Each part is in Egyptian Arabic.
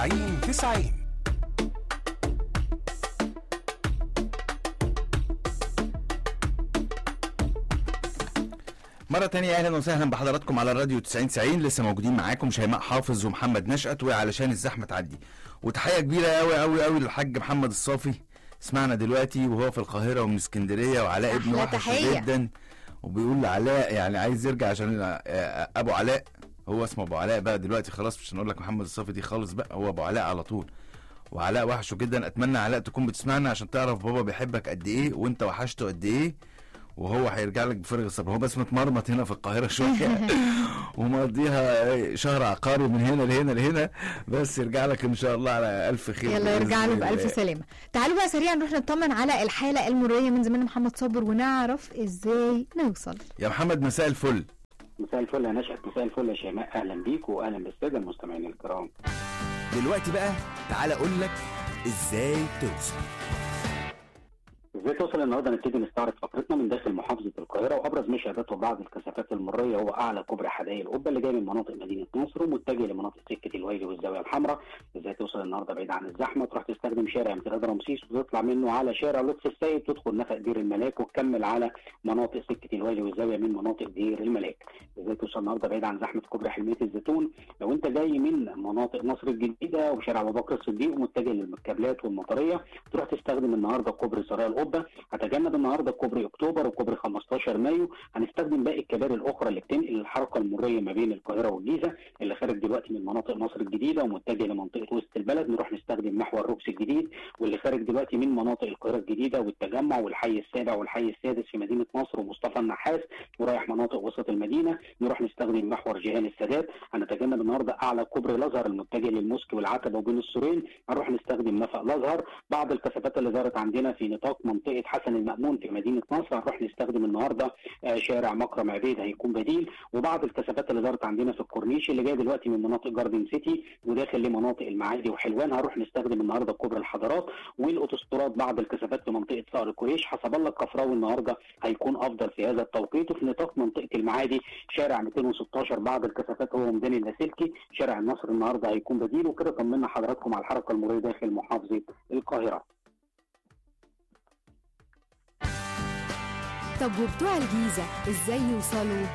90 90 مرة تانية أهلا وسهلا بحضراتكم على الراديو 90 90 لسه موجودين معاكم شيماء حافظ ومحمد نشأت وعلشان الزحمة تعدي وتحية كبيرة أوي أوي أوي للحاج محمد الصافي سمعنا دلوقتي وهو في القاهرة ومن اسكندرية وعلاء ابن أحلى وحش تحية. جدا وبيقول لعلاء يعني عايز يرجع عشان آه، أبو علاء هو اسمه أبو علاء بقى دلوقتي خلاص مش هنقول لك محمد الصافي دي خالص بقى هو أبو علاء على طول وعلاء وحشه جدا اتمنى علاء تكون بتسمعنا عشان تعرف بابا بيحبك قد ايه وانت وحشته قد ايه وهو هيرجع لك بفارغ الصبر هو بس متمرمط هنا في القاهره شويه ومقضيها شهر عقاري من هنا لهنا لهنا بس يرجع لك ان شاء الله على الف خير يلا يرجع له بإذن الله. بألف سلامة تعالوا بقى سريعا نروح نطمن على الحالة المرورية من زميلنا محمد صابر ونعرف ازاي نوصل يا محمد مساء الفل مساء الفل يا نشأت مساء الفل يا شيماء اهلا بيك واهلا بالساده المستمعين الكرام دلوقتي بقى تعال اقول لك ازاي توصل ازاي توصل النهارده نبتدي نستعرض فقرتنا من داخل محافظه القاهره وابرز ما شهدته بعض الكثافات المريه هو اعلى كوبري حدائق القبه اللي جاي من مناطق مدينه نصر ومتجه لمناطق سكه الويل والزاويه الحمراء ازاي توصل النهارده بعيد عن الزحمه تروح تستخدم شارع امتداد رمسيس وتطلع منه على شارع لطفي السيد تدخل نفق دير الملاك وتكمل على مناطق سكه الويل والزاويه من مناطق دير الملاك ازاي توصل النهارده بعيد عن زحمه كوبري حلميه الزيتون لو انت جاي من مناطق مصر الجديده وشارع ابو بكر الصديق ومتجه للمكابلات والمطريه تروح تستخدم النهارده كوبري سرايا القبه هتجنب النهارده كوبري اكتوبر وكوبري 15 مايو هنستخدم باقي الكباري الاخرى اللي بتنقل الحركه المريه ما بين القاهره والجيزه اللي خارج دلوقتي من مناطق مصر الجديده ومتجه لمنطقه وسط البلد نروح نستخدم محور روكس الجديد واللي خارج دلوقتي من مناطق القاهره الجديده والتجمع والحي السابع والحي السادس في مدينه نصر ومصطفى النحاس ورايح مناطق وسط المدينه نروح نستخدم محور جيهان السادات هنتجنب النهارده اعلى كوبري الازهر المتجه للموسك والعتبه وبين السورين هنروح نستخدم نفق الازهر بعض الكثافات اللي ظهرت عندنا في نطاق منطقه حسن المامون في مدينه نصر هنروح نستخدم النهارده آه، شارع مكرم عبيد هيكون بديل وبعض الكثافات اللي ظهرت عندنا في الكورنيش اللي جاي دلوقتي من مناطق جاردن سيتي وداخل لمناطق المعادي وحلوان هنروح نستخدم النهارده كوبري الحضارات والاوتوستراد بعض الكثافات في منطقه صقر كويش حسب الله الكفراوي النهارده هيكون افضل في هذا التوقيت وفي نطاق منطقه المعادي شارع 216 بعض الكثافات هو ميدان اللاسلكي شارع النصر النهارده هيكون بديل وكده طمنا حضراتكم على الحركه المروريه داخل محافظه القاهره طب وبتوع الجيزة ازاي يوصلوا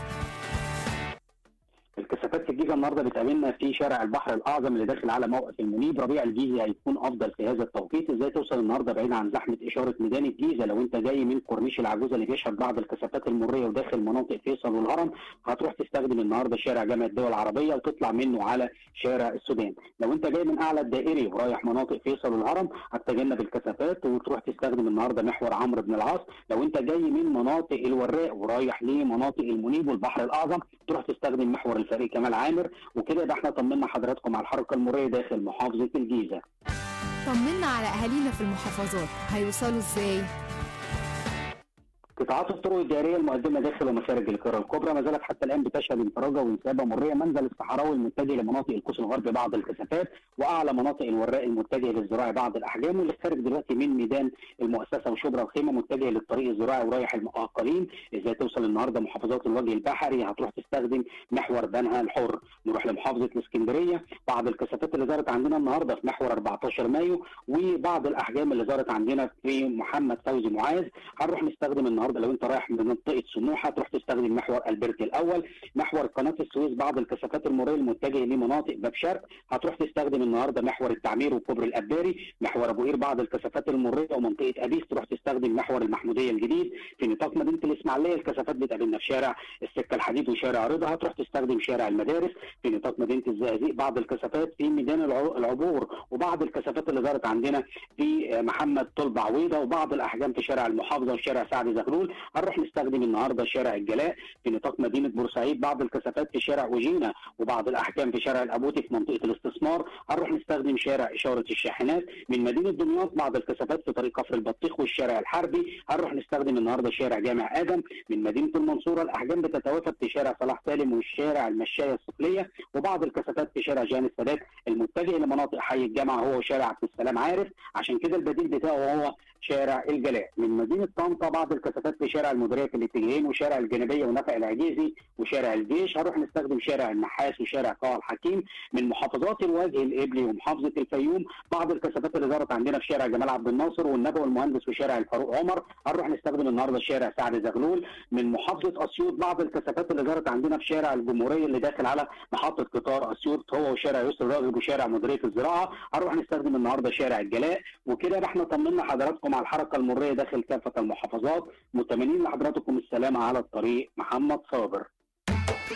الكثافات في الجيزه النهارده بتقابلنا في شارع البحر الاعظم اللي داخل على موقف المنيب ربيع الجيزي هيكون افضل في هذا التوقيت ازاي توصل النهارده بعيد عن زحمه اشاره ميدان الجيزه لو انت جاي من كورنيش العجوزه اللي بيشهد بعض الكثافات المريه وداخل مناطق فيصل والهرم هتروح تستخدم النهارده شارع جامعه الدول العربيه وتطلع منه على شارع السودان لو انت جاي من اعلى الدائري ورايح مناطق فيصل والهرم هتتجنب الكثافات وتروح تستخدم النهارده محور عمرو بن العاص لو انت جاي من مناطق الوراق ورايح لمناطق المنيب والبحر الاعظم تروح تستخدم محور الفريق كمال عامر وكده يبقى احنا طمنا حضراتكم على الحركه المريه داخل محافظه الجيزه طمنا على اهالينا في المحافظات هيوصلوا ازاي قطاعات الطرق الدائريه المقدمه داخل ومخارج القاهره الكبرى ما زالت حتى الان بتشهد انفراجه وانسابه مريه منزل الصحراوي المتجه لمناطق القوس الغربي بعض الكثافات واعلى مناطق الوراق المتجه للزراعي بعض الاحجام واللي خارج دلوقتي من ميدان المؤسسه وشبرا الخيمه متجه للطريق الزراعي ورايح المعقلين ازاي توصل النهارده محافظات الوجه البحري هتروح تستخدم محور بنها الحر نروح لمحافظه الاسكندريه بعض الكثافات اللي ظهرت عندنا النهارده في محور 14 مايو وبعض الاحجام اللي ظهرت عندنا في محمد فوزي معاذ هنروح نستخدم النهارده لو انت رايح من منطقه سموحه تروح تستخدم محور البرت الاول محور قناه السويس بعض الكثافات المريه المتجهه لمناطق باب شرق هتروح تستخدم النهارده محور التعمير وكوبري الاباري محور ابو قير بعض الكثافات المريه ومنطقه ابيس تروح تستخدم محور المحموديه الجديد في نطاق مدينه الاسماعيليه الكثافات بتقابلنا في شارع السكه الحديد وشارع رضا هتروح تستخدم شارع المدارس في نطاق مدينه الزقازيق بعض الكثافات في ميدان الع- العبور وبعض الكثافات اللي ظهرت عندنا في محمد طلب عويضه وبعض الاحجام في شارع المحافظه وشارع سعد زغلول هنروح نستخدم النهارده شارع الجلاء في نطاق مدينه بورسعيد بعض الكثافات في شارع اوجينا وبعض الاحجام في شارع الابوتي في منطقه الاستثمار هنروح نستخدم شارع اشاره الشاحنات من مدينه دمياط بعض الكثافات في طريق كفر البطيخ والشارع الحربي هنروح نستخدم النهارده شارع جامع ادم من مدينه المنصوره الاحجام بتتوافد في شارع صلاح سالم والشارع المشايه السفليه وبعض الكثافات في شارع جان السادات المتجه لمناطق حي الجامعه هو شارع عبد السلام عارف عشان كده البديل بتاعه هو شارع الجلاء من مدينه طنطا بعض الكثافات في شارع المديريه في الاتجاهين وشارع الجانبيه ونفق العجيزي وشارع الجيش هنروح نستخدم شارع النحاس وشارع طه الحكيم من محافظات الوجه القبلي ومحافظه الفيوم بعض الكثافات اللي ظهرت عندنا في شارع جمال عبد الناصر والنبوي المهندس وشارع الفاروق عمر هنروح نستخدم النهارده شارع سعد زغلول من محافظه اسيوط بعض الكثافات اللي ظهرت عندنا في شارع الجمهوريه اللي داخل على محطه قطار اسيوط هو وشارع يسر الراغب وشارع مديريه الزراعه هنروح نستخدم النهارده شارع الجلاء وكده يبقى احنا طمنا حضراتكم على الحركه المريه داخل كافه المحافظات متمنين لحضراتكم السلامه على الطريق محمد صابر